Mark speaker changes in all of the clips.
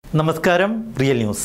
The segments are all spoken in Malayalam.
Speaker 1: നമസ്കാരം real news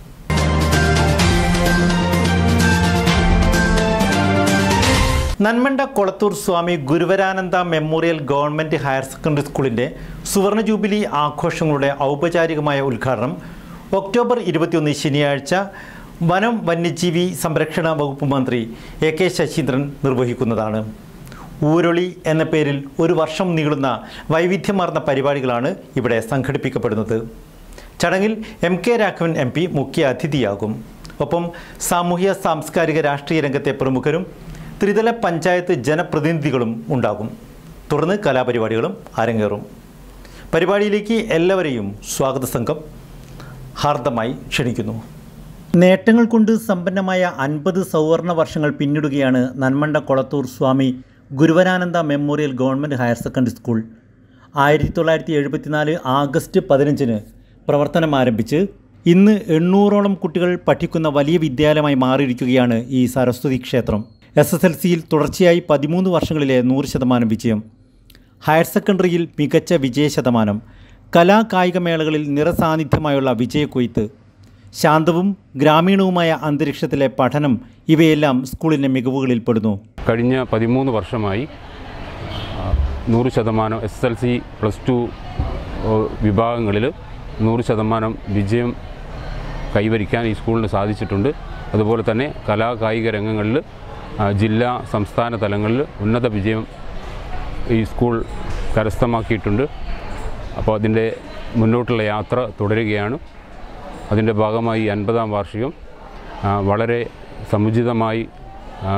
Speaker 1: Nanmanda Kolathur Swami Guruvarananda memorial government higher secondary സ്കൂളിൻ്റെ സുവർണ ജൂബിലി ആഘോഷങ്ങളുടെ ഔപചാരികമായ ഉദ്ഘാടനം ഒക്ടോബർ ഇരുപത്തിയൊന്ന് ശനിയാഴ്ച വനം വന്യജീവി സംരക്ഷണ വകുപ്പ് മന്ത്രി എ കെ ശശീന്ദ്രൻ നിർവഹിക്കുന്നതാണ് ഊരൊളി എന്ന പേരിൽ ഒരു വർഷം നീളുന്ന വൈവിധ്യമാർന്ന പരിപാടികളാണ് ഇവിടെ സംഘടിപ്പിക്കപ്പെടുന്നത് ചടങ്ങിൽ M K Raghavan M P മുഖ്യ അതിഥിയാകും ഒപ്പം സാമൂഹ്യ സാംസ്കാരിക രാഷ്ട്രീയ രംഗത്തെ പ്രമുഖരും ത്രിതല പഞ്ചായത്ത് ജനപ്രതിനിധികളും ഉണ്ടാകും തുടർന്ന് കലാപരിപാടികളും അരങ്ങേറും പരിപാടിയിലേക്ക് എല്ലാവരെയും സ്വാഗത സംഘം ഹാർദമായി ക്ഷണിക്കുന്നു നേട്ടങ്ങൾ കൊണ്ട് സമ്പന്നമായ അൻപത് സൗവർണ വർഷങ്ങൾ പിന്നിടുകയാണ് Nanmanda Kolathur Swami Guruvarananda memorial government higher secondary school ആയിരത്തി തൊള്ളായിരത്തി എഴുപത്തിനാല് ആഗസ്റ്റ് പതിനഞ്ചിന് പ്രവർത്തനം ആരംഭിച്ച് ഇന്ന് എണ്ണൂറോളം കുട്ടികൾ പഠിക്കുന്ന വലിയ വിദ്യാലയമായി മാറിയിരിക്കുകയാണ് ഈ സരസ്വതി ക്ഷേത്രം എസ് എസ് എൽ സിയിൽ തുടർച്ചയായി പതിമൂന്ന് വർഷങ്ങളിലെ നൂറ് ശതമാനം വിജയം ഹയർ സെക്കൻഡറിയിൽ മികച്ച വിജയ ശതമാനം കലാ കായിക മേളകളിൽ നിറസാന്നിധ്യമായുള്ള വിജയക്കൊയ്ത്ത് ശാന്തവും ഗ്രാമീണവുമായ അന്തരീക്ഷത്തിലെ പഠനം ഇവയെല്ലാം സ്കൂളിൻ്റെ മികവുകളിൽപ്പെടുന്നു
Speaker 2: കഴിഞ്ഞ പതിമൂന്ന് വർഷമായി ആ, നൂറ് ശതമാനം S L C plus two വിഭാഗങ്ങളിൽ നൂറ് ശതമാനം വിജയം കൈവരിക്കാൻ ഈ സ്കൂളിന് സാധിച്ചിട്ടുണ്ട് അതുപോലെ തന്നെ കലാ കായിക രംഗങ്ങളിൽ ആ, ജില്ലാ സംസ്ഥാന തലങ്ങളിൽ ഉന്നത വിജയം ഈ സ്കൂൾ കരസ്ഥമാക്കിയിട്ടുണ്ട് അപ്പോൾ അതിൻ്റെ മുന്നോട്ടുള്ള യാത്ര തുടരുകയാണ് അതിൻ്റെ ഭാഗമായി ഈ അൻപതാം വാർഷികം ആ, വളരെ സമുചിതമായി ആ,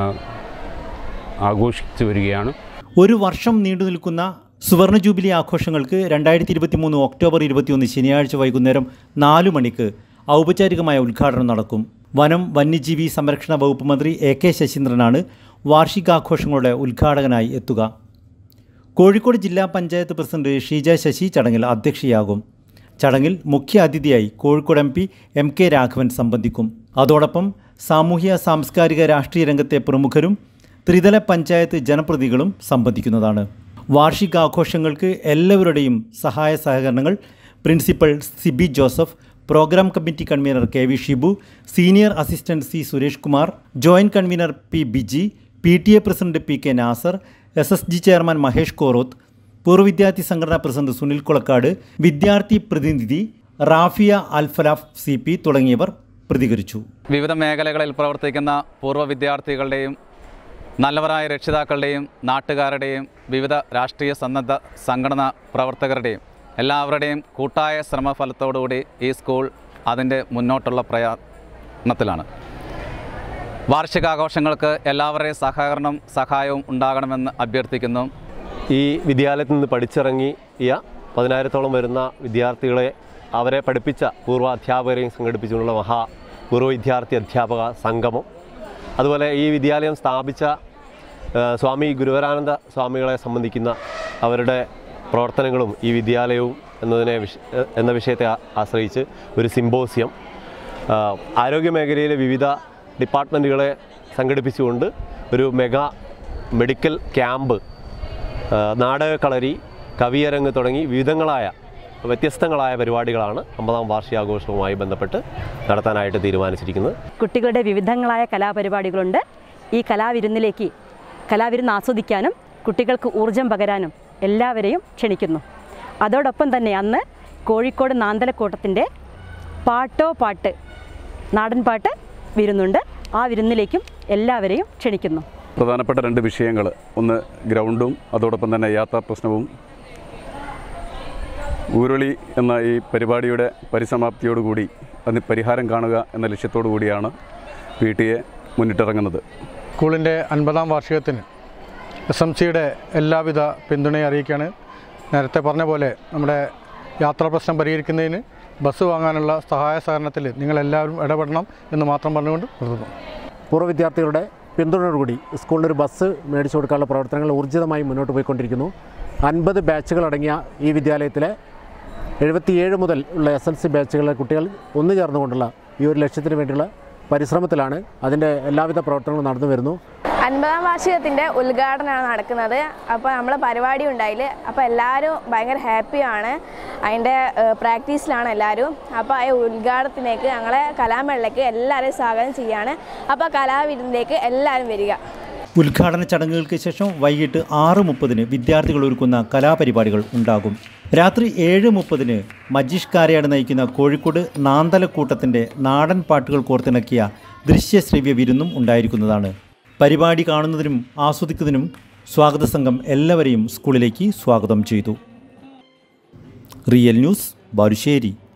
Speaker 2: ആഘോഷിച്ചു വരികയാണ്
Speaker 1: ഒരു വർഷം നീണ്ടു നിൽക്കുന്ന സുവർണ ജൂബിലി ആഘോഷങ്ങൾക്ക് രണ്ടായിരത്തി ഇരുപത്തി മൂന്ന് ഒക്ടോബർ ഇരുപത്തിയൊന്ന് ശനിയാഴ്ച വൈകുന്നേരം നാലു മണിക്ക് ഔപചാരികമായ ഉദ്ഘാടനം നടക്കും വനം വന്യജീവി സംരക്ഷണ വകുപ്പ് മന്ത്രി എ കെ ശശീന്ദ്രനാണ് വാർഷികാഘോഷങ്ങളുടെ ഉദ്ഘാടകനായി എത്തുക കോഴിക്കോട് ജില്ലാ പഞ്ചായത്ത് പ്രസിഡന്റ് ഷീജ ശശി ചടങ്ങിൽ അധ്യക്ഷയാകും ചടങ്ങിൽ മുഖ്യ അതിഥിയായി Kozhikode M P M K Raghavan സംബന്ധിക്കും അതോടൊപ്പം സാമൂഹ്യ സാംസ്കാരിക രാഷ്ട്രീയ രംഗത്തെ പ്രമുഖരും ത്രിതല പഞ്ചായത്ത് ജനപ്രതിനിധികളും സംബന്ധിക്കുന്നതാണ് വാർഷികാഘോഷങ്ങൾക്ക് എല്ലാവരുടെയും സഹായ സഹകരണങ്ങൾ principal Sibi Joseph programme committee convener K V Shibu senior assistant C Suresh Kumar joint convener P Biji P T A president P K Nasar S S G chairman Mahesh Koroth പൂർവ്വ വിദ്യാർത്ഥി സംഘടനാ പ്രസിഡന്റ് സുനിൽ കുളക്കാട് വിദ്യാർത്ഥി പ്രതിനിധി റാഫിയ അൽഫലാഫ് സി പി തുടങ്ങിയവർ പ്രതികരിച്ചു
Speaker 3: വിവിധ മേഖലകളിൽ പ്രവർത്തിക്കുന്ന പൂർവ്വ വിദ്യാർത്ഥികളുടെയും നല്ലവരായ രക്ഷിതാക്കളുടെയും നാട്ടുകാരുടെയും വിവിധ രാഷ്ട്രീയ സന്നദ്ധ സംഘടനാ പ്രവർത്തകരുടെയും എല്ലാവരുടെയും കൂട്ടായ ശ്രമഫലത്തോടുകൂടി ഈ സ്കൂൾ അതിൻ്റെ മുന്നോട്ടുള്ള പ്രയത്നത്തിലാണ് വാർഷികാഘോഷങ്ങൾക്ക് എല്ലാവരുടെയും സഹകരണം സഹായവും ഉണ്ടാകണമെന്ന് അഭ്യർത്ഥിക്കുന്നു
Speaker 4: ഈ വിദ്യാലയത്തിൽ നിന്ന് പഠിച്ചിറങ്ങിയ പതിനായിരത്തോളം വരുന്ന വിദ്യാർത്ഥികളെ അവരെ പഠിപ്പിച്ച പൂർവ്വ അധ്യാപകരെയും സംഘടിപ്പിച്ചുകൊണ്ടുള്ള മഹാ പൂർവ്വ വിദ്യാർത്ഥി അധ്യാപക സംഗമം അതുപോലെ ഈ വിദ്യാലയം സ്ഥാപിച്ച ആ, സ്വാമി ഗുരുവരാനന്ദ സ്വാമികളെ സംബന്ധിക്കുന്ന അവരുടെ പ്രവർത്തനങ്ങളും ഈ വിദ്യാലയവും എന്നതിനെ വിഷ എന്ന വിഷയത്തെ ആ- ആശ്രയിച്ച് ഒരു സിമ്പോസിയം ആ, ആരോഗ്യ മേഖലയിലെ വിവിധ ഡിപ്പാർട്ട്മെൻറ്റുകളെ സംഘടിപ്പിച്ചുകൊണ്ട് ഒരു മെഗാ മെഡിക്കൽ ക്യാമ്പ് ആ, നാടകക്കളരി കവിയരങ്ങ് തുടങ്ങി വിവിധങ്ങളായ വ്യത്യസ്തങ്ങളായ പരിപാടികളാണ് അമ്പതാം വാർഷികാഘോഷവുമായി ബന്ധപ്പെട്ട് നടത്താനായിട്ട് തീരുമാനിച്ചിരിക്കുന്നത്
Speaker 5: കുട്ടികളുടെ വിവിധങ്ങളായ കലാപരിപാടികളുണ്ട് ഈ കലാവിരുന്നിലേക്ക് കലാവിരുന്ന് ആസ്വദിക്കാനും കുട്ടികൾക്ക് ഊർജം പകരാനും എല്ലാവരെയും ക്ഷണിക്കുന്നു അതോടൊപ്പം തന്നെ അന്ന് കോഴിക്കോട് നാന്തലക്കൂട്ടത്തിൻ്റെ പാട്ടോ പാട്ട് നാടൻ പാട്ട് വിരുന്നുണ്ട് ആ വിരുന്നിലേക്കും എല്ലാവരെയും ക്ഷണിക്കുന്നു
Speaker 6: പ്രധാനപ്പെട്ട രണ്ട് വിഷയങ്ങൾ ഒന്ന് ഗ്രൗണ്ടും അതോടൊപ്പം തന്നെ യാത്രാ പ്രശ്നവും ഊരുളി എന്ന ഈ പരിപാടിയുടെ പരിസമാപ്തിയോടുകൂടി അതിന് പരിഹാരം കാണുക എന്ന ലക്ഷ്യത്തോടു കൂടിയാണ് പി ടി എ മുന്നിട്ടിറങ്ങുന്നത്
Speaker 7: സ്കൂളിൻ്റെ അൻപതാം വാർഷികത്തിന് എസ് എം സിയുടെ എല്ലാവിധ പിന്തുണയും അറിയിക്കുകയാണ് നേരത്തെ പറഞ്ഞ പോലെ നമ്മുടെ യാത്രാ പ്രശ്നം പരിഹരിക്കുന്നതിന് ബസ് വാങ്ങാനുള്ള സഹായ സഹകരണത്തിൽ നിങ്ങളെല്ലാവരും ഇടപെടണം എന്ന് മാത്രം പറഞ്ഞുകൊണ്ട് നിർത്തുന്നു
Speaker 8: പൂർവ്വ വിദ്യാർത്ഥികളുടെ പിന്തുണയോടുകൂടി സ്കൂളിനൊരു ബസ് മേടിച്ചു കൊടുക്കാനുള്ള പ്രവർത്തനങ്ങൾ ഊർജിതമായി മുന്നോട്ട് പോയിക്കൊണ്ടിരിക്കുന്നു അൻപത് ബാച്ചുകളടങ്ങിയ ഈ വിദ്യാലയത്തിലെ എഴുപത്തിയേഴ് മുതൽ ഉള്ള എസ് എൽ സി ബാച്ചുകളിലെ കുട്ടികൾ ഒന്നു ചേർന്നുകൊണ്ടുള്ള ഈ ഒരു ലക്ഷ്യത്തിന് വേണ്ടിയുള്ള പരിശ്രമത്തിലാണ് അതിൻ്റെ എല്ലാവിധ പ്രവർത്തനങ്ങളും നടന്നു വരുന്നു
Speaker 9: അൻപതാം വാർഷികത്തിൻ്റെ ഉദ്ഘാടനമാണ് നടക്കുന്നത് അപ്പോൾ നമ്മൾ പരിപാടി ഉണ്ടായില്ല അപ്പോൾ എല്ലാവരും ഭയങ്കര ഹാപ്പിയാണ് അതിൻ്റെ പ്രാക്ടീസിലാണ് എല്ലാവരും അപ്പോൾ ആ ഉദ്ഘാടനത്തിലേക്ക് ഞങ്ങളെ കലാമേളയ്ക്ക് എല്ലാവരെയും സ്വാഗതം ചെയ്യാണ് അപ്പോൾ കലാവിരുന്നിലേക്ക് എല്ലാവരും വരിക
Speaker 1: ഉദ്ഘാടന ചടങ്ങുകൾക്ക് ശേഷം വൈകിട്ട് ആറ് മുപ്പതിന് വിദ്യാർത്ഥികൾ ഒരുക്കുന്ന കലാപരിപാടികൾ ഉണ്ടാകും രാത്രി ഏഴ് മുപ്പതിന് മജീഷ് കാരയാട് നയിക്കുന്ന കോഴിക്കോട് നാന്തലക്കൂട്ടത്തിൻ്റെ നാടൻ പാട്ടുകൾ കോർത്തിണക്കിയ ദൃശ്യശ്രവ്യ വിരുന്നും ഉണ്ടായിരിക്കുന്നതാണ് പരിപാടി കാണുന്നതിനും ആസ്വദിക്കുന്നതിനും സ്വാഗത സംഘം എല്ലാവരെയും സ്കൂളിലേക്ക് സ്വാഗതം ചെയ്തു റിയൽ ന്യൂസ് ബാലുശ്ശേരി